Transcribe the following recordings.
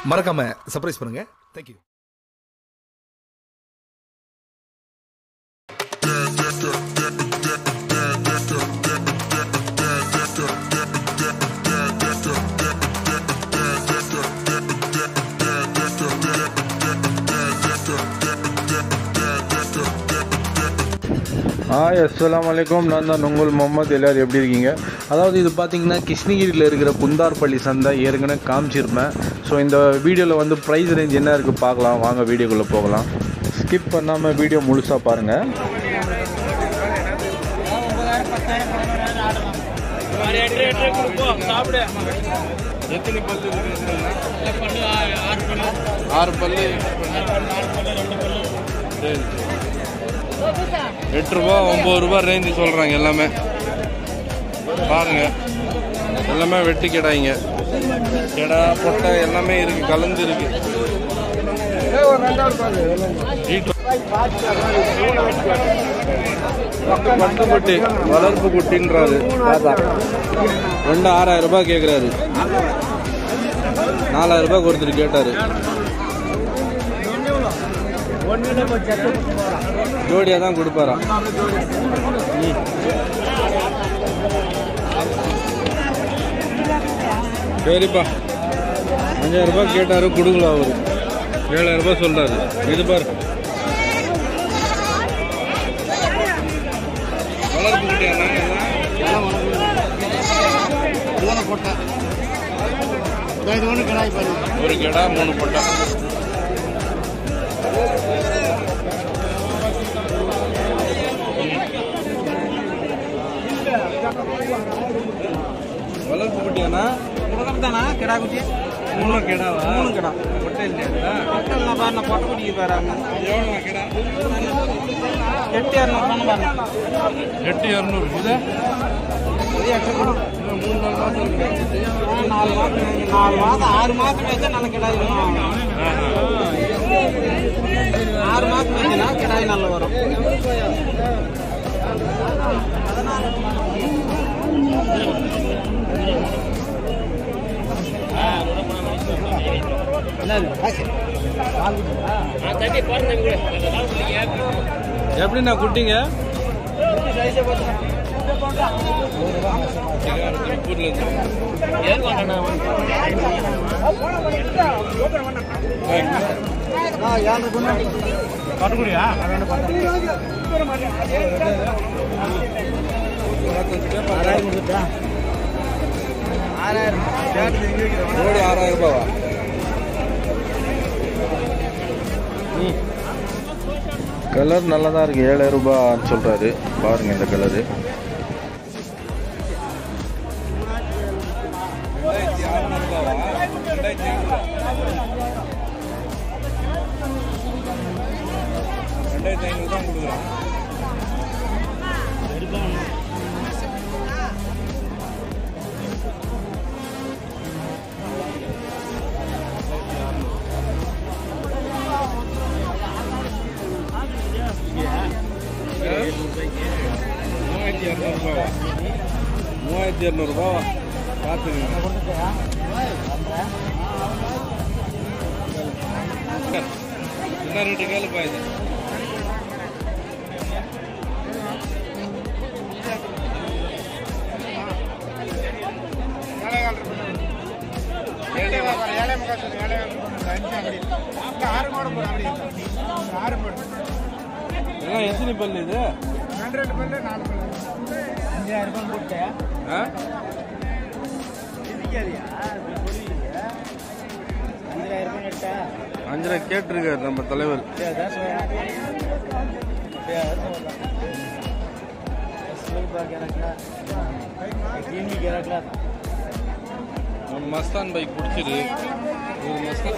மறக்காம சர்ப்ரைஸ் பண்ணுங்க thank you hi அஸ்ஸலாமு அலைக்கும் நான் தான் உங்கள் முகமது எல்லாரும் எப்படி இருக்கீங்க அதாவது இது பார்த்தீங்கன்னா கிருஷ்ணகிரியில் இருக்கிற குந்தார்பள்ளி சந்தை ஏற்கனவே காமிச்சிருப்பேன் ஸோ இந்த வீடியோவில் வந்து ப்ரைஸ் ரேஞ்ச் என்ன இருக்குது பார்க்கலாம் வாங்க வீடியோக்குள்ளே போகலாம் ஸ்கிப் பண்ணாமல் வீடியோ முழுசாக பாருங்கள் எத்தனை பல்லு ஆறு பல்லு சரி எட்டு ரூபா ஒம்பது ரூபா ரேஞ்சு சொல்கிறாங்க எல்லாமே பாருங்க எல்லாமே வெட்டி கிடாய்ங்க கிடா பொட்டை எல்லாமே இருக்கு கலந்து இருக்கு ஈட்டு- பட்டு குட்டி வளர்ப்பு குட்டின்றாரு தாத்தா ரெண்டு ஆறாயிரம் ரூபாய் கேட்குறாரு நாலாயிரம் ரூபாய் கொடுத்துட்டு கேட்டாரு ஜோடியா தான் கொடுப்பாரா ம். சரிப்பா அஞ்சாயிரம் ரூபாய் கேட்டாரு கொடுக்கல அவரு ஏழாயிரம் ரூபாய் சொல்றாரு இது பாரு வளர்ப்பு குட்டியா ஒரு கிடா மூணு பொட்டை வளர்ப்பு குட்டியாண்ணா தானா கிடா குட்டி மூணு கிடாவா மூணு கிடா பொட்டை இல்லையா பொட்டல் பாருங்க பொட்டை குட்டிக்கு பாருங்க எவ்வளோ கிடா எட்டு இரநூறு பண்ண பாருங்க எட்டு இரநூறு இது இது எட்டு கொடு. இன்னும் மூணு நாலு மாதம் இருக்கு ஆ, நாலு மாதம் நாலு மாதம் ஆறு மாதம் வச்சா நல்ல கிடாய் வரும் ஆறு மாதம் வச்சுனா கிடாய் நல்லா வரும் எப்படிண்ணா குட்டிங்க திருப்பூர்ல இருந்து ஜோடி ஆறாயிரம் ரூபாவா கலர் நல்லா தான் இருக்குது ஏழாயிரம் ரூபான்னு சொல்கிறாரு பாருங்கள் இந்த கலரு ரெண்டாயிரத்தி அறுநூறு ரூபாவா ரெண்டாயிரத்தி ஐநூறு ரெண்டாயிரத்தி ஐநூறு தான் கொடுக்குறோம் மூவாயிரத்தி இரநூறுபாவா மூவாயிரத்தி இரநூறுபாவா பார்த்துக்கங்க என்ன ரேட்டு கேளுப்பா இது எல்லாம் எத்தனை பல்லு இது ஆ? அஞ்சரை கேட்டிருக்காரு நம்ம தலைவர் நம்ம மஸ்தான் பைக் பிடிச்சிரு ஒரு மஸ்தான்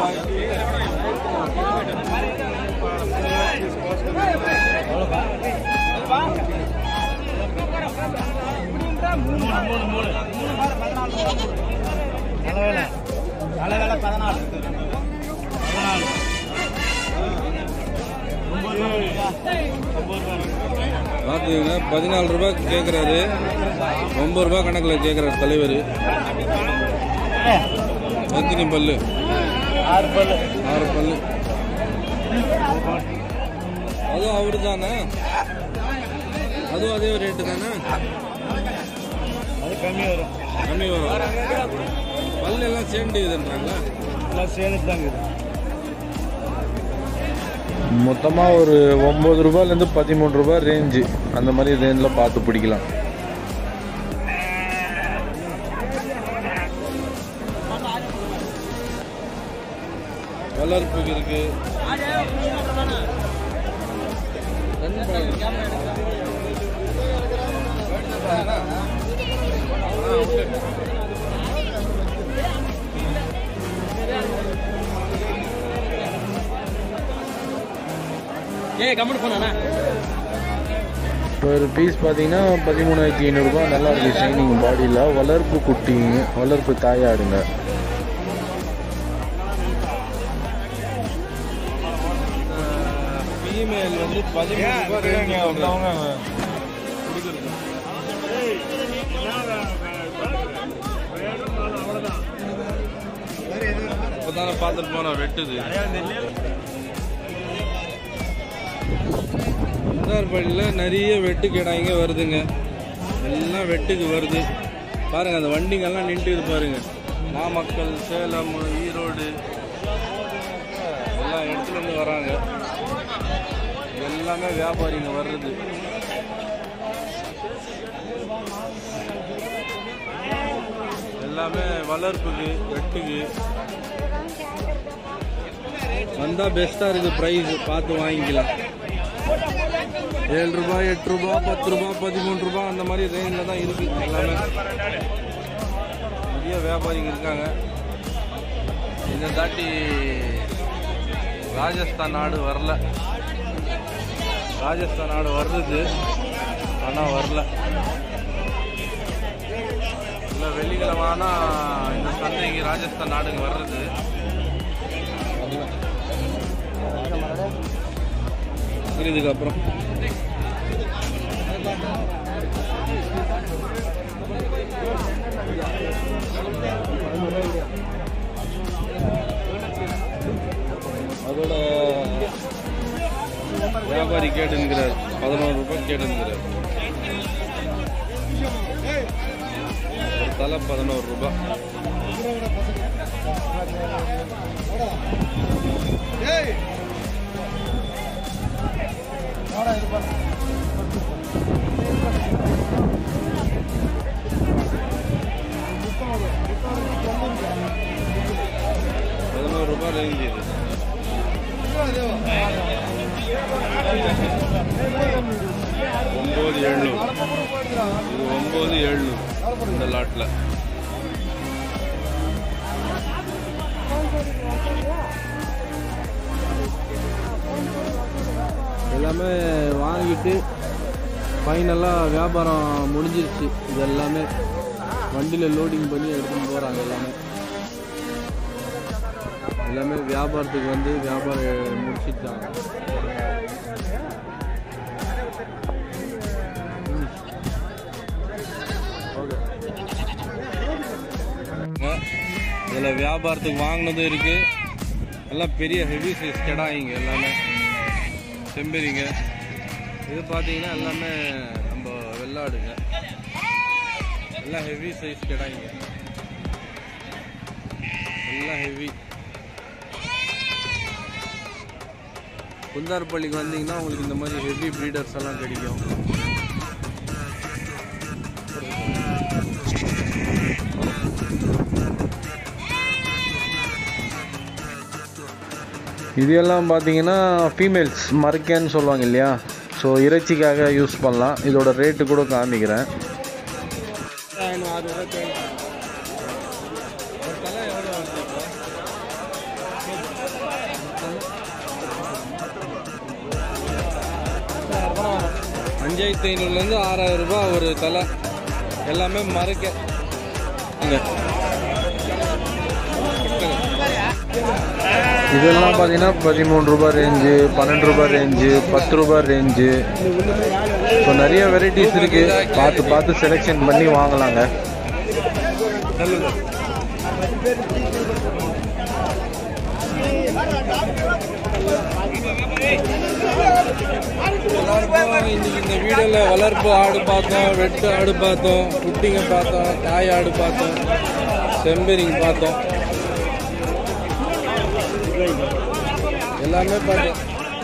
பதினாலு பார்த்துக்கங்க பதினாலு ரூபாய் கேட்குறாரு ஒம்பது ரூபாய் கணக்கில் கேட்குறாரு தலைவர் எத்தனை பல்லு ஆறு பல்லு ஆறு பல்லு அதுவும் அவரு தானே அதுவும் அதே ரேட்டு தானே அது கம்மி வரும் கம்மி வரும் பல்லு எல்லாம் சேர்ந்து இதுன்றாங்களா எல்லாம் சேர்ந்து தாங்க இது மொத்தமாக ஒரு ஒம்பது ரூபாயிலேருந்து பதிமூணு ரூபாய் ரேஞ்சு அந்த மாதிரி ரேஞ்சில் பார்த்து பிடிக்கலாம் வளர்ப்புக்கு இருக்கு ஏய் கம்முன்னு போனாண்ணா ஒரு பீஸ் பார்த்தீங்கன்னா பதிமூணாயிரத்தி ஐநூறுரூபா நல்லா இருக்கு ஷைனிங் பாடியில் வளர்ப்பு குட்டிங்க வளர்ப்பு தாயாடுங்க ஃபீமேல் வந்து பதிமூணு ரூபாய் range ஆகுது. இப்பதானே பார்த்துட்டு போனா வெட்டுது பள்ளியில் நிறைய வெட்டு கிடாய்ங்க வருதுங்க எல்லாம் வெட்டுக்கு வருது பாருங்க அந்த வண்டிங்கெல்லாம் நின்றுது பாருங்க நாமக்கல் சேலம் ஈரோடு எல்லா இடத்துல இருந்து வராங்க எல்லாமே வியாபாரிங்க வர்றது எல்லாமே வளர்ப்புக்கு வெட்டுக்கு வந்தா பெஸ்டா இருக்கு பிரைஸ் பார்த்து வாங்கிக்கலாம் ஏழு ரூபாய் எட்டு ரூபாய் பத்து ரூபாய் பதிமூணு ரூபாய் அந்த மாதிரி ரேஞ்சில் தான் இருக்கு எல்லாமே நிறைய வியாபாரிங்க இருக்காங்க இதை தாட்டி ராஜஸ்தான் நாடு வரல ராஜஸ்தான் நாடு வர்றது ஆனால் வரல இல்லை வெள்ளிக்கிழமை ஆனால் இந்த சந்தைக்கு ராஜஸ்தான் நாடுங்க வர்றது வரல இதுக்கப்புறம் அதோட வியாபாரி கேட்டுங்கிறார் பதினோரு ரூபாய் கேட்டுங்கிறார் ஒரு தலை பதினோரு ரூபாய் பதினோரு ரூபாய் ரேஞ்சு இது ஒம்பது எழுநூறு இது ஒம்பது எழுநூறு இந்த லாட்டில் எல்லாமே வாங்கிட்டு ஃபைனலாக வியாபாரம் முடிஞ்சிருச்சு இது எல்லாமே வண்டியில் லோடிங் பண்ணி எடுத்துன்னு போகிறாங்க எல்லாமே எல்லாமே வியாபாரத்துக்கு வந்து வியாபாரம் முடிச்சிட்டாங்க இதில் வியாபாரத்துக்கு வாங்கினதும் இருக்கு எல்லாம் பெரிய ஹெவி சைஸ் கிடாயிங்க எல்லாமே செம்பெரிங்க இது பார்த்தீங்கன்னா எல்லாமே நம்ம வெள்ளாடுங்க எல்லாம் ஹெவி சைஸ் கிடாயிங்க எல்லாம் ஹெவி குந்தார்பள்ளிக்கு வந்தீங்கன்னா உங்களுக்கு இந்த மாதிரி ஹெவி ப்ரீடர்ஸ் எல்லாம் கிடைக்கும் இது எல்லாம் பார்த்தீங்கன்னா ஃபீமேல்ஸ் மரக்கேன்னு சொல்லுவாங்க இல்லையா ஸோ இறைச்சிக்காக யூஸ் பண்ணலாம் இதோட ரேட்டு கூட காமிக்கிறேன் ஆறு ரூபாய் ஒரு தலை எவ்வளோ வருது இப்போ அஞ்சாயிரத்தி ஐநூறுலேருந்து ஆறாயிரம் ரூபாய் ஒரு தலை எல்லாமே மறுக்க இங்க. இதெல்லாம் பார்த்தீங்கன்னா பதிமூணு ரூபாய் ரேஞ்சு பன்னெண்டு ரூபாய் ரேஞ்சு பத்து ரூபாய் ரேஞ்சு ஸோ நிறைய வெரைட்டிஸ் இருக்குது பார்த்து பார்த்து செலெக்ஷன் பண்ணி வாங்கலாங்க எல்லாருக்கும் இன்னைக்கு இந்த வீடியோவில் வளர்ப்பு ஆடு பார்த்தோம் வெட்டு ஆடு பார்த்தோம் குட்டிங்க பார்த்தோம் தாய் ஆடு பார்த்தோம் செம்பெரிங்க பார்த்தோம் எல்லாமே பார்த்தோம்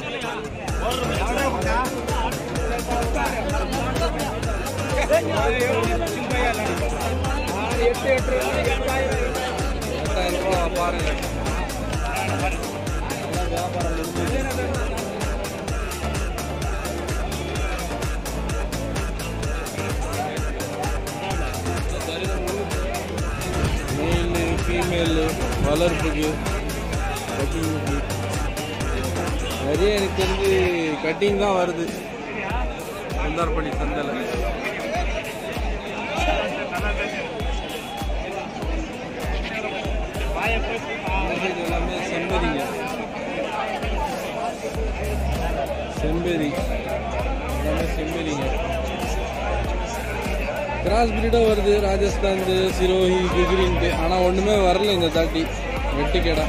எட்டாயிரம் ரூபா பாருங்க எல்லாம் வியாபாரம் முடிஞ்சுது. மேலு ஃபீமேலு வளர்ப்புக்கு கட்டிங்க்கு நிறைய எனக்கு தெரிஞ்சு கட்டிங் தான் வருது சுந்தார்பள்ளி சந்தையில் இது எல்லாமே செம்பரிங்க செம்பரி எல்லாமே செம்பரிங்க கிராஸ் பிரீடாக வருது ராஜஸ்தான் சிரோஹி குஜிரின்ட்டு ஆனால் ஒன்றுமே வரல இந்த தாட்டி வெட்டு கடை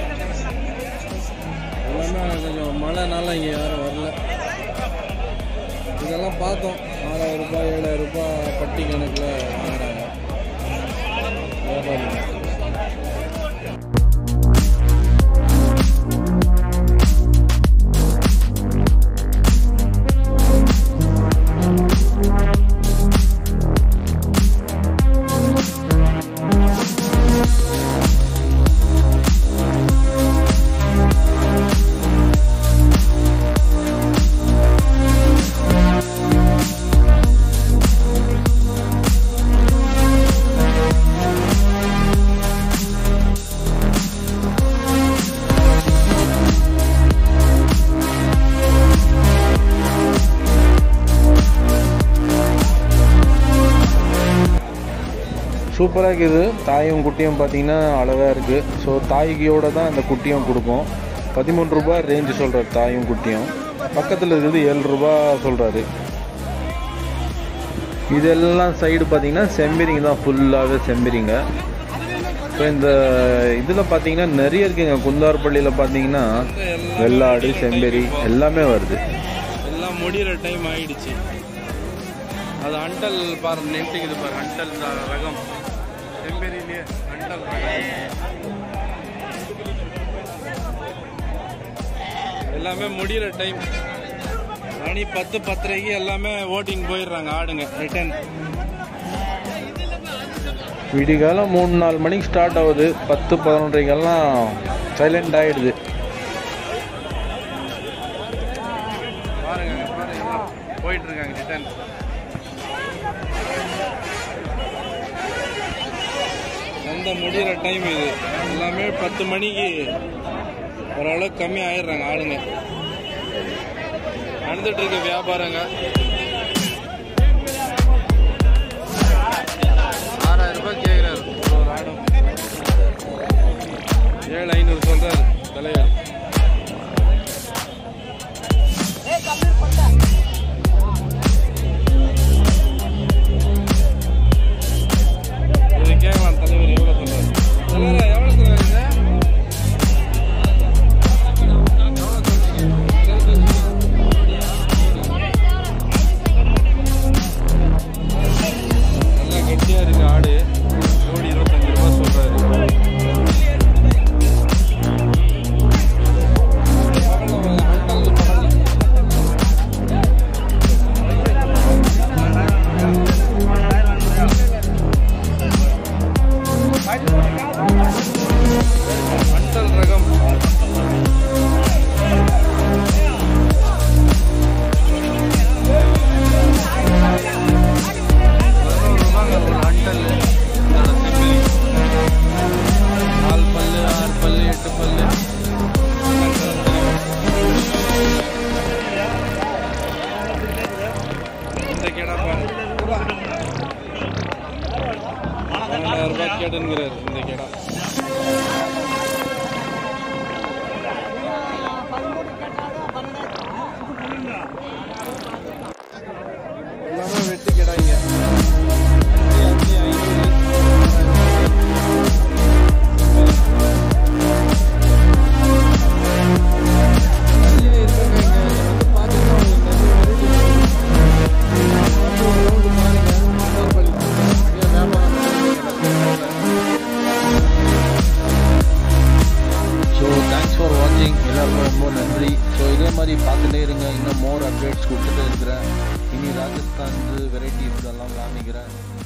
எல்லாமே கொஞ்சம் மழைனால இங்கே யாரும் வரல இதெல்லாம் பார்த்தோம் ஆறாயிரம் ரூபாய் ஏழாயிரம் ரூபாய் பட்டி கணக்கில் வாங்குறாங்க வியாபாரிங்க சூப்பராக இருக்குது தாயும் குட்டியும் பார்த்தீங்கன்னா அழகாக இருக்குது ஸோ தாய்கியோட தான் அந்த குட்டியும் கொடுக்கும் பதிமூணு ரூபாய் ரேஞ்சு சொல்கிறார் தாயும் குட்டியும் பக்கத்தில் இருக்குது ஏழு ரூபா சொல்கிறாரு இதெல்லாம் சைடு பார்த்தீங்கன்னா செம்பிரிங்க தான் ஃபுல்லாகவே செம்பிரிங்க ஸோ இந்த இதில் பார்த்தீங்கன்னா நிறைய இருக்குங்க குந்தார்பள்ளியில் பார்த்தீங்கன்னா வெள்ளாடு செம்பெரி எல்லாமே வருது எல்லாம் முடிகிற டைம் ஆயிடுச்சு அது அண்டல் பாரு நெட்டுக்குது பாரு அண்டல் த- ரகம் செம்பெரியிலே அண்டல் ரகம் எல்லாமே முடிகிற டைம் மணி பத்து பத்தரைக்கு எல்லாமே ஓட்டிங் போயிடுறாங்க ஆடுங்க ரிட்டர்ன் விடிகாலம் மூணு நாலு மணிக்கு ஸ்டார்ட் ஆகுது பத்து பதினொன்றைக்கெல்லாம் சைலண்ட் ஆகிடுது பாருங்க அங்க பாருங்க எல்லாம் போயிட்டு இருக்காங்க ரிட்டர்ன் சந்தை முடிகிற டைம் இது எல்லாமே பத்து மணிக்கு ஓரளவுக்கு கம்மி ஆயிடுறாங்க ஆளுங்க நடந்துட்டு இருக்க வியாபாரங்க ஆறாயிரம் ரூபாய் கேட்குறாரு ஒரு ஆடும் ஏழு ஐநூறு சொல்றாரு தலைவர் இது கேட்கலாம் தலைவர் எவ்வளோ சொல்றாரு தலைவரா எவ்வளோ சொல்றாரு இது? நல்லா கெட்டியா இருக்கு ஆடு ஜோடி இருபத்தஞ்சு ரூபா சொல்றாரு மண்டல் ரகம் பதினோரு ரூபாங்க ஒரு அண்டல் இதோட செம்மறி. நாலு பல்லு ஆறு பல்லு எட்டு பல்லு இந்த கேடா பாரு பன்னெண்டாயிரம் ரூபாய் கேட்டுங்கிறாரு இந்த கேடா எல்லாமே வெட்டி கேடாங்க அஞ்சு ஐநூறு கொடுத்துட்டு இருக்கிறேன் இனி ராஜஸ்தான் வெரைட்டிஸ் எல்லாம் காமிக்கிறேன்